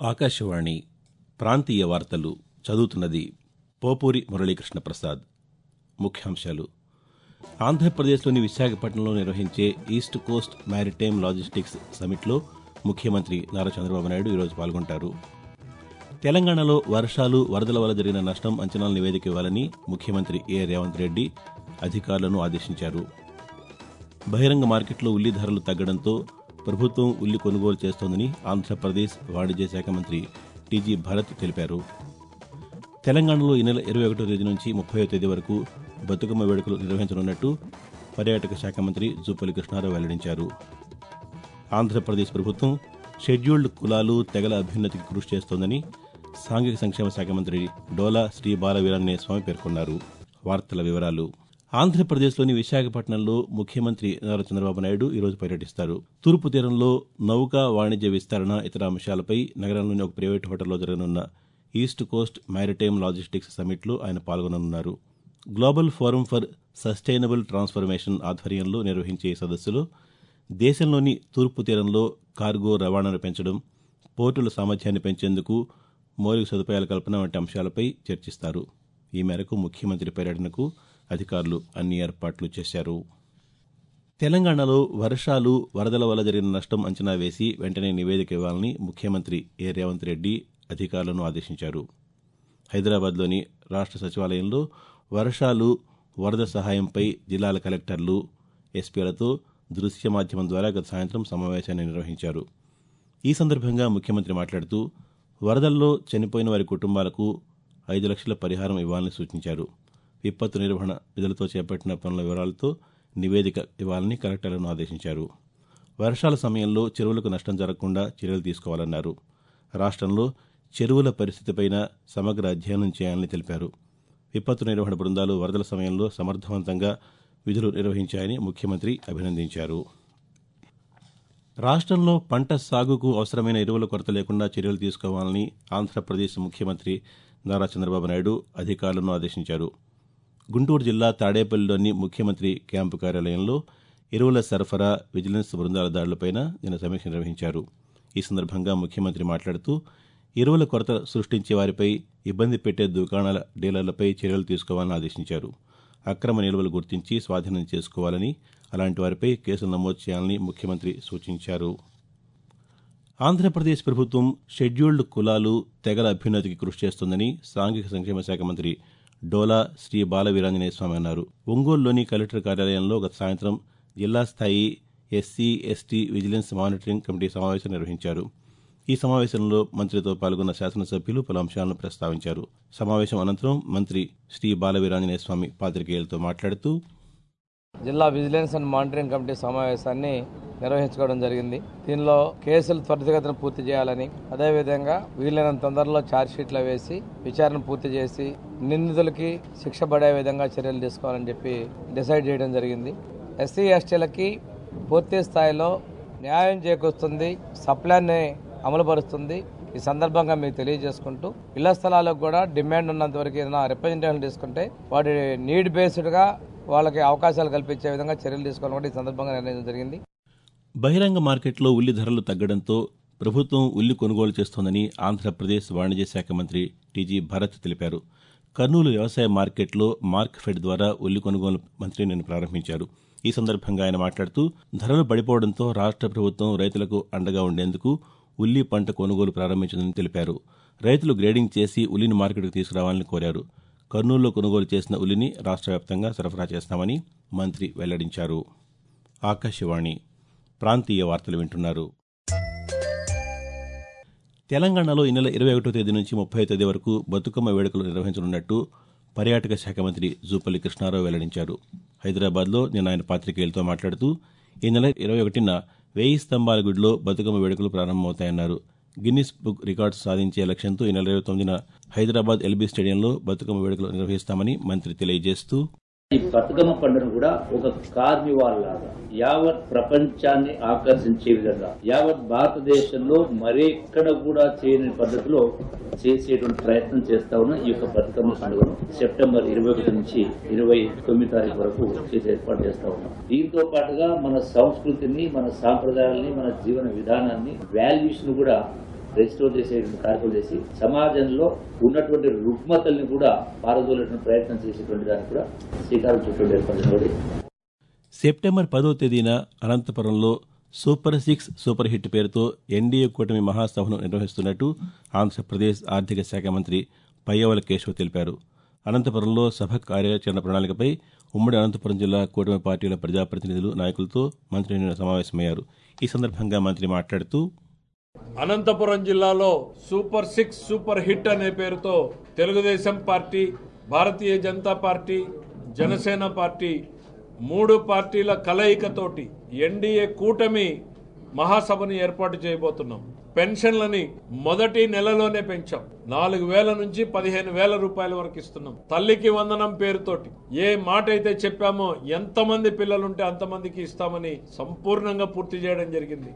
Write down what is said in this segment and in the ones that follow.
ఆకాశవాణి ప్రాంతీయ వార్తలు చదువుతున్నది పోపూరి మురళీకృష్ణ ప్రసాద్ ముఖ్యాంశాలు ఆంధ్రప్రదేశ్లోని విశాఖపట్నంలో నిర్వహించే ఈస్ట్ కోస్ట్ మ్యారిటైమ్ లాజిస్టిక్స్ సమిట్లో ముఖ్యమంత్రి నారా చంద్రబాబు నాయుడు ఈరోజు పాల్గొంటారు తెలంగాణలో వర్షాలు వరదల వల్ల జరిగిన నష్టం అంచనాల నివేదిక ఇవ్వాలని ముఖ్యమంత్రి ఏ రేవంత్ రెడ్డి అధికారులను ఆదేశించారు బహిరంగ మార్కెట్లో ఉల్లి ధరలు తగ్గడంతో ప్రభుత్వం ఉల్లి కొనుగోలు చేస్తోందని ఆంధ్రప్రదేశ్ వాణిజ్య శాఖ మంత్రి టీజీ భరత్ తెలిపారు తెలంగాణలో ఈ నెల ఇరవై ఒకటో తేదీ నుంచి ముప్పై తేదీ వరకు బతుకమ్మ వేడుకలు నిర్వహించనున్నట్టు పర్యాటక శాఖ మంత్రి జూపల్లి కృష్ణారావు వెల్లడించారు ఆంధ్రప్రదేశ్ ప్రభుత్వం షెడ్యూల్డ్ కులాలు తెగల అభ్యున్నతికి కృషి చేస్తోందని సాంఘిక సంక్షేమ శాఖ మంత్రి డోలా శ్రీ బాల వీరాంజనేయ స్వామి పేర్కొన్నారు వార్తల వివరాలు ఆంధ్రప్రదేశ్లోని విశాఖపట్నంలో ముఖ్యమంత్రి నారా చంద్రబాబు నాయుడు ఈరోజు పర్యటిస్తారు తూర్పు తీరంలో నౌకా వాణిజ్య విస్తరణ ఇతర అంశాలపై నగరంలోని ఒక ప్రైవేటు హోటల్లో జరగనున్న ఈస్ట్ కోస్ట్ మ్యారిటైమ్ లాజిస్టిక్స్ సమిట్లో ఆయన పాల్గొననున్నారు global forum for sustainable transformation ఆధ్వర్యంలో నిర్వహించే ఈ సదస్సులో దేశంలోని తూర్పు తీరంలో కార్గో రవాణాను పెంచడం పోర్టుల సామర్థ్యాన్ని పెంచేందుకు మౌలిక సదుపాయాల కల్పన వంటి అంశాలపై చర్చిస్తారు ఈ మేరకు ముఖ్యమంత్రి పర్యటనకు అధికారులు అన్ని ఏర్పాట్లు చేశారు తెలంగాణలో వర్షాలు వరదల వల్ల జరిగిన నష్టం అంచనా వేసి వెంటనే నివేదిక ఇవ్వాలని ముఖ్యమంత్రి ఏ రేవంత్ రెడ్డి అధికారులను ఆదేశించారు హైదరాబాద్లోని రాష్ట్ర సచివాలయంలో వర్షాలు వరద సహాయంపై జిల్లాల కలెక్టర్లు ఎస్పీలతో దృశ్య మాధ్యమం ద్వారా గత సాయంత్రం సమావేశాన్ని నిర్వహించారు ఈ సందర్భంగా ముఖ్యమంత్రి మాట్లాడుతూ వరదల్లో చనిపోయిన వారి కుటుంబాలకు ఐదు లక్షల పరిహారం ఇవ్వాలని సూచించారు విపత్తు నిర్వహణ నిధులతో చేపట్టిన పనుల వివరాలతో నివేదిక ఇవ్వాలని కలెక్టర్లను ఆదేశించారు వర్షాల సమయంలో చెరువులకు నష్టం జరగకుండా చర్యలు తీసుకోవాలన్నారు రాష్ట్రంలో చెరువుల పరిస్థితిపైన సమగ్ర అధ్యయనం చేయాలని తెలిపారు విపత్తు నిర్వహణ బృందాలు వరదల సమయంలో సమర్థవంతంగా విధులు నిర్వహించాయని ముఖ్యమంత్రి అభినందించారు రాష్ట్రంలో పంట సాగుకు అవసరమైన ఎరువుల కొరత లేకుండా చర్యలు తీసుకోవాలని ఆంధ్రప్రదేశ్ ముఖ్యమంత్రి నారా చంద్రబాబు నాయుడు అధికారులను ఆదేశించారు గుంటూరు జిల్లా తాడేపల్లిలోని ముఖ్యమంత్రి క్యాంపు కార్యాలయంలో ఎరువుల సరఫరా విజిలెన్స్ బృందాల దాడులపైన నిన్న సమీక్ష నిర్వహించారు ఈ సందర్భంగా ముఖ్యమంత్రి మాట్లాడుతూ ఎరువుల కొరత సృష్టించే వారిపై ఇబ్బంది పెట్టే దుకాణాల డీలర్లపై చర్యలు తీసుకోవాలని ఆదేశించారు అక్రమ నిల్వలు గుర్తించి స్వాధీనం చేసుకోవాలని అలాంటి వారిపై కేసులు నమోదు చేయాలని ముఖ్యమంత్రి సూచించారు ఆంధ్రప్రదేశ్ ప్రభుత్వం షెడ్యూల్డ్ కులాలు తెగల అభ్యున్నతికి కృషి చేస్తోందని సాంఘిక సంక్షేమ శాఖ మంత్రి డోలా శ్రీ బాల వీరాంజనేయ స్వామి అన్నారు ఒంగోలులోని కలెక్టర్ కార్యాలయంలో గత సాయంత్రం జిల్లా స్థాయి SC ST vigilance monitoring committee సమావేశం నిర్వహించారు ఈ సమావేశంలో మంత్రితో పాల్గొన్న శాసనసభ్యులు పలు అంశాలను ప్రస్తావించారు సమావేశం అనంతరం మంత్రి శ్రీ బాల వీరాంజనేయ స్వామి పాతికేయులతో మాట్లాడుతూ జిల్లా విజిలెన్స్ అండ్ మానిటరింగ్ కమిటీ సమావేశాన్ని నిర్వహించుకోవడం జరిగింది దీనిలో కేసులు త్వరితగతిన పూర్తి చేయాలని అదేవిధంగా వీలైనంత తొందరలో ఛార్జ్ షీట్లు వేసి విచారణ పూర్తి చేసి నిందితులకి శిక్ష పడే విధంగా చర్యలు తీసుకోవాలని చెప్పి డిసైడ్ చేయడం జరిగింది ఎస్సీ ఎస్టీలకి పూర్తి స్థాయిలో న్యాయం చేకూరుస్తుంది సప్లాన్ని అమలుపరుస్తుంది ఈ సందర్భంగా మీకు తెలియజేసుకుంటూ ఇళ్ల స్థలాలకు కూడా డిమాండ్ ఉన్నంత వరకు ఏదైనా రిప్రజెంటేషన్ తీసుకుంటే వాటి నీడ్ బేస్డ్గా వాళ్ళకి అవకాశాలు కల్పించే విధంగా చర్యలు తీసుకోవాలని కూడా ఈ సందర్భంగా నిర్ణయించడం జరిగింది బహిరంగ మార్కెట్లో ఉల్లి ధరలు తగ్గడంతో ప్రభుత్వం ఉల్లి కొనుగోలు చేస్తోందని ఆంధ్రప్రదేశ్ వాణిజ్య శాఖ మంత్రి టీజీ భరత్ తెలిపారు కర్నూలు వ్యవసాయ మార్కెట్లో మార్క్ ఫెడ్ ద్వారా ఉల్లి కొనుగోలు మంత్రి నిన్న ప్రారంభించారు ఈ సందర్భంగా ఆయన మాట్లాడుతూ ధరలు పడిపోవడంతో రాష్ట్ర ప్రభుత్వం రైతులకు అండగా ఉండేందుకు ఉల్లి పంట కొనుగోలు ప్రారంభించిందని తెలిపారు రైతులు గ్రేడింగ్ చేసి ఉల్లిని మార్కెట్కు తీసుకురావాలని కోరారు కర్నూలులో కొనుగోలు చేసిన ఉల్లిని రాష్ట్ర వ్యాప్తంగా సరఫరా చేస్తామని మంత్రి వెల్లడించారు ఆకాశవాణి ప్రాంతీయ వార్తలు వింటున్నారు తెలంగాణలో ఈ నెల ఇరవై ఒకటో తేదీ నుంచి ముప్పై తేదీ వరకు బతుకమ్మ వేడుకలు నిర్వహించనున్నట్టు పర్యాటక శాఖ మంత్రి జూపల్లి కృష్ణారావు వెల్లడించారు హైదరాబాద్లో నిన్న ఆయన పాతికేయులతో మాట్లాడుతూ ఈ నెల ఇరవై ఒకటిన వేయి స్తంభాల గుడిలో బతుకమ్మ వేడుకలు ప్రారంభమవుతాయన్నారు గిన్నిస్ బుక్ రికార్డ్స్ సాధించే లక్ష్యంతో ఈ నెల ఇరవై తొమ్మిదిన హైదరాబాద్ ఎల్బీ స్టేడియంలో బతుకమ్మ వేడుకలు నిర్వహిస్తామని మంత్రి తెలియజేస్తూ ఈ బతుకమ్మ పండుగ కూడా ఒక కార్నివాల్ లాగా యావత్ ప్రపంచాన్ని ఆకర్షించే విధంగా యావత్ భారతదేశంలో మరెక్కడ కూడా చేయని పద్ధతిలో చేసేటువంటి ప్రయత్నం చేస్తా ఉన్నాం ఈ యొక్క బతుకమ్మ పండుగను సెప్టెంబర్ ఇరవై ఒకటి నుంచి ఇరవై తొమ్మిది తారీఖు వరకు చేసే ఏర్పాటు చేస్తా ఉన్నాం దీంతో పాటుగా మన సంస్కృతిని మన సాంప్రదాయాల్ని మన జీవన విధానాన్ని వాల్యూస్ ను కూడా రెస్టోర్ చేసేటువంటి కార్యక్రమం చేసి సమాజంలో ఉన్నటువంటి రుగ్మతల్ని కూడా పారదోలేటువంటి ప్రయత్నం చేసేటువంటి దానికి కూడా శ్రీకారం చుట్టూ ఏర్పడినటువంటి సెప్టెంబర్ పదో తేదీన అనంతపురంలో సూపర్ సిక్స్ సూపర్ హిట్ పేరుతో ఎన్డీఏ కూటమి మహాసభను నిర్వహిస్తున్నట్టు ఆంధ్రప్రదేశ్ ఆర్థిక శాఖ మంత్రి పయ్యవల కేశవ్ తెలిపారు అనంతపురంలో సభ కార్యాచరణ ప్రణాళికపై ఉమ్మడి అనంతపురం జిల్లా కూటమి పార్టీల ప్రజాప్రతినిధులు నాయకులతో మంత్రి నిన్న సమావేశమయ్యారు ఈ సందర్భంగా మంత్రి మాట్లాడుతూ అనంతపురం జిల్లాలో సూపర్ సిక్స్ సూపర్ హిట్ అనే పేరుతో Telugu Desam party Bharatiya Janata party Janasena party మూడు పార్టీల కలయికతోటి ఎన్డీఏ కూటమి మహాసభని ఏర్పాటు చేయబోతున్నాం పెన్షన్లని మొదటి నెలలోనే పెంచాం నాలుగు వేల నుంచి పదిహేను వేల రూపాయల వరకు ఇస్తున్నాం తల్లికి వందనం పేరుతోటి ఏ మాట అయితే చెప్పామో ఎంతమంది పిల్లలుంటే అంతమందికి ఇస్తామని సంపూర్ణంగా పూర్తి చేయడం జరిగింది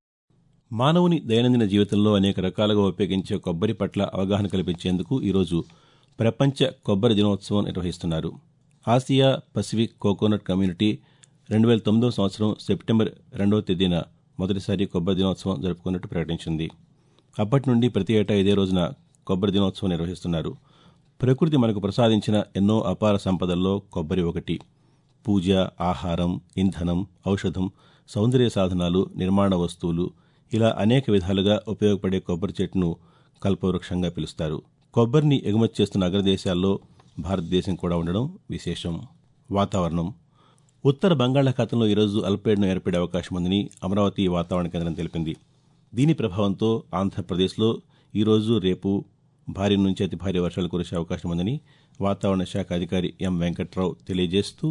మానవుని దైనందిన జీవితంలో అనేక రకాలుగా ఉపయోగించే కొబ్బరి పట్ల అవగాహన కల్పించేందుకు ఈరోజు ప్రపంచ కొబ్బరి దినోత్సవం నిర్వహిస్తున్నారు ఆసియా పసిఫిక్ కోకోనట్ కమ్యూనిటీ రెండు వేల తొమ్మిదవ సంవత్సరం సెప్టెంబర్ రెండవ తేదీన మొదటిసారి కొబ్బరి దినోత్సవం జరుపుకున్నట్టు ప్రకటించింది అప్పటి నుండి ప్రతి ఏటా ఇదే రోజున కొబ్బరి దినోత్సవం నిర్వహిస్తున్నారు ప్రకృతి మనకు ప్రసాదించిన ఎన్నో అపార సంపదల్లో కొబ్బరి ఒకటి పూజ ఆహారం ఇంధనం ఔషధం సౌందర్య సాధనాలు నిర్మాణ వస్తువులు ఇలా అనేక విధాలుగా ఉపయోగపడే కొబ్బరి చెట్టును కల్పవృక్షంగా పిలుస్తారు కొబ్బరిని ఎగుమతి చేస్తున్న అగ్రదేశాల్లో భారతదేశం కూడా ఉండడం విశేషం వాతావరణం ఉత్తర బంగాళాఖాతంలో ఈరోజు అల్పపీడనం ఏర్పడే అవకాశం ఉందని అమరావతి వాతావరణ కేంద్రం తెలిపింది దీని ప్రభావంతో ఆంధ్రప్రదేశ్లో ఈరోజు రేపు భారీ నుంచి అతి భారీ వర్షాలు కురిసే అవకాశం ఉందని వాతావరణ శాఖ అధికారి ఎం వెంకట్రావు తెలియజేస్తూ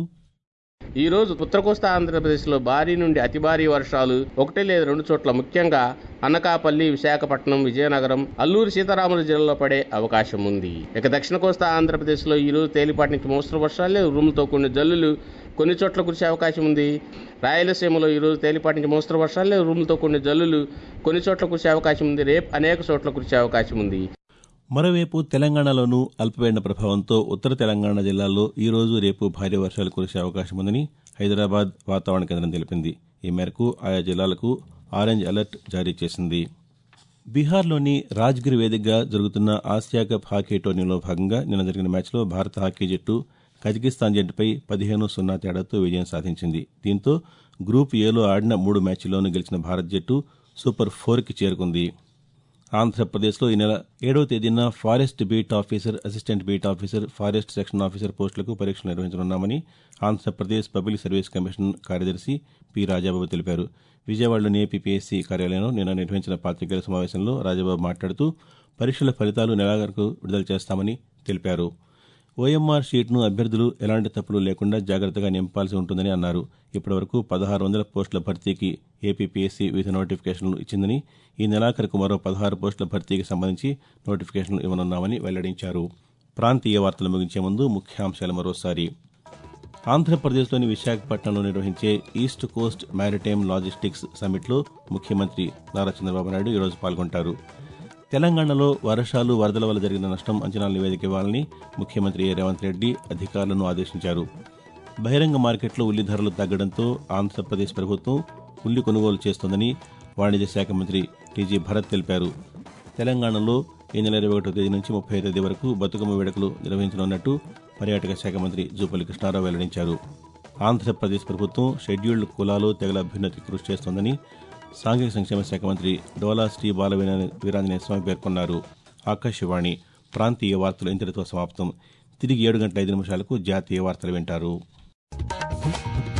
ఈ రోజు ఉత్తర కోస్తా ఆంధ్రప్రదేశ్లో భారీ నుండి అతి భారీ వర్షాలు ఒకటి లేదా రెండు చోట్ల ముఖ్యంగా అనకాపల్లి విశాఖపట్నం విజయనగరం అల్లూరు సీతారాముల జిల్లాలో పడే అవకాశం ఉంది ఇక దక్షిణ కోస్తా ఆంధ్రప్రదేశ్లో ఈ రోజు తేలిపాటి నుంచి మోస్తరు వర్షాలు ఉరుములతో కొన్ని జల్లులు కొన్ని చోట్ల కురిసే అవకాశం ఉంది రాయలసీమలో ఈ రోజు తేలిపాటి నుంచి మోస్తరు వర్షాలు ఉరుములతో కొన్ని జల్లులు కొన్ని చోట్ల కురిసే అవకాశం ఉంది రేపు అనేక చోట్ల కురిసే అవకాశం ఉంది మరోవైపు తెలంగాణలోనూ అల్పపీడన ప్రభావంతో ఉత్తర తెలంగాణ జిల్లాల్లో ఈ రోజు రేపు భారీ వర్షాలు కురిసే అవకాశం ఉందని హైదరాబాద్ వాతావరణ కేంద్రం తెలిపింది ఈ మేరకు ఆయా జిల్లాలకు ఆరెంజ్ అలర్ట్ జారీ చేసింది బీహార్లోని రాజ్గిర్ వేదికగా జరుగుతున్న ఆసియా కప్ హాకీ టోర్నీలో భాగంగా నిన్న జరిగిన మ్యాచ్లో భారత హాకీ జట్టు కజకిస్తాన్ జట్టుపై పదిహేను సున్నా తేడాతో విజయం సాధించింది దీంతో గ్రూప్ ఏలో ఆడిన మూడు మ్యాచ్ల్లోనూ గెలిచిన భారత్ జట్టు సూపర్ ఫోర్కి చేరుకుంది ఆంధ్రప్రదేశ్లో ఈ నెల ఏడవ తేదీన forest beat officer assistant beat officer forest section officer పోస్టులకు పరీక్షలు నిర్వహించనున్నామని ఆంధ్రప్రదేశ్ పబ్లిక్ సర్వీస్ కమిషన్ కార్యదర్శి పి రాజాబాబు తెలిపారు విజయవాడలోని ఏపీపీఎస్సీ కార్యాలయంలో నిన్న నిర్వహించిన పాతికేయుల సమావేశంలో రాజాబాబు మాట్లాడుతూ పరీక్షల ఫలితాలు నెలాఖరుకు విడుదల చేస్తామని తెలిపారు ఓఎంఆర్ షీట్ను అభ్యర్థులు ఎలాంటి తప్పులు లేకుండా జాగ్రత్తగా నింపాల్సి ఉంటుందని అన్నారు ఇప్పటివరకు పదహారు వందల పోస్టుల భర్తీకి ఏపీపీఎస్సీ వివిధ నోటిఫికేషన్లు ఇచ్చిందని ఈ నెలాఖరుకు మరో పదహారు పోస్టుల భర్తీకి సంబంధించి నోటిఫికేషన్లు ఇవ్వనున్నామని వెల్లడించారు ప్రాంతీయ వార్తలు ముగించే ముందు ముఖ్యాంశాలు మరోసారి ఆంధ్రప్రదేశ్లోని విశాఖపట్నంలో నిర్వహించే ఈస్ట్ కోస్ట్ మ్యారిటైమ్ లాజిస్టిక్స్ సమ్మిట్లో ముఖ్యమంత్రి నారా చంద్రబాబు నాయుడు ఈరోజు పాల్గొంటారు తెలంగాణలో వర్షాలు వరదల వల్ల జరిగిన నష్టం అంచనాల నివేదిక ఇవ్వాలని ముఖ్యమంత్రి ఏ రేవంత్ రెడ్డి అధికారులను ఆదేశించారు బహిరంగ మార్కెట్లో ఉల్లి ధరలు తగ్గడంతో ఆంధ్రప్రదేశ్ ప్రభుత్వం ఉల్లి కొనుగోలు చేస్తోందని వాణిజ్య శాఖ మంత్రి టీజీ భరత్ తెలిపారు తెలంగాణలో ఈ నెల ఇరవై ఒకటో తేదీ నుంచి ముప్పై తేదీ వరకు బతుకమ్మ వేడుకలు నిర్వహించనున్నట్టు పర్యాటక శాఖ మంత్రి జూపల్లి కృష్ణారావు వెల్లడించారు ఆంధ్రప్రదేశ్ ప్రభుత్వం షెడ్యూల్డ్ కులాలు తెగల అభ్యున్నతికి కృషి చేస్తోందని సాంఘిక సంక్షేమ శాఖ మంత్రి డోలా శ్రీ బాల వీరాంజనేయ స్వామి పేర్కొన్నారు ఆకాశవాణి ప్రాంతీయ వార్తలు ఇంతటితో సమాప్తం తిరిగి ఏడు గంటల ఐదు నిమిషాలకు జాతీయ వార్తలు వింటారు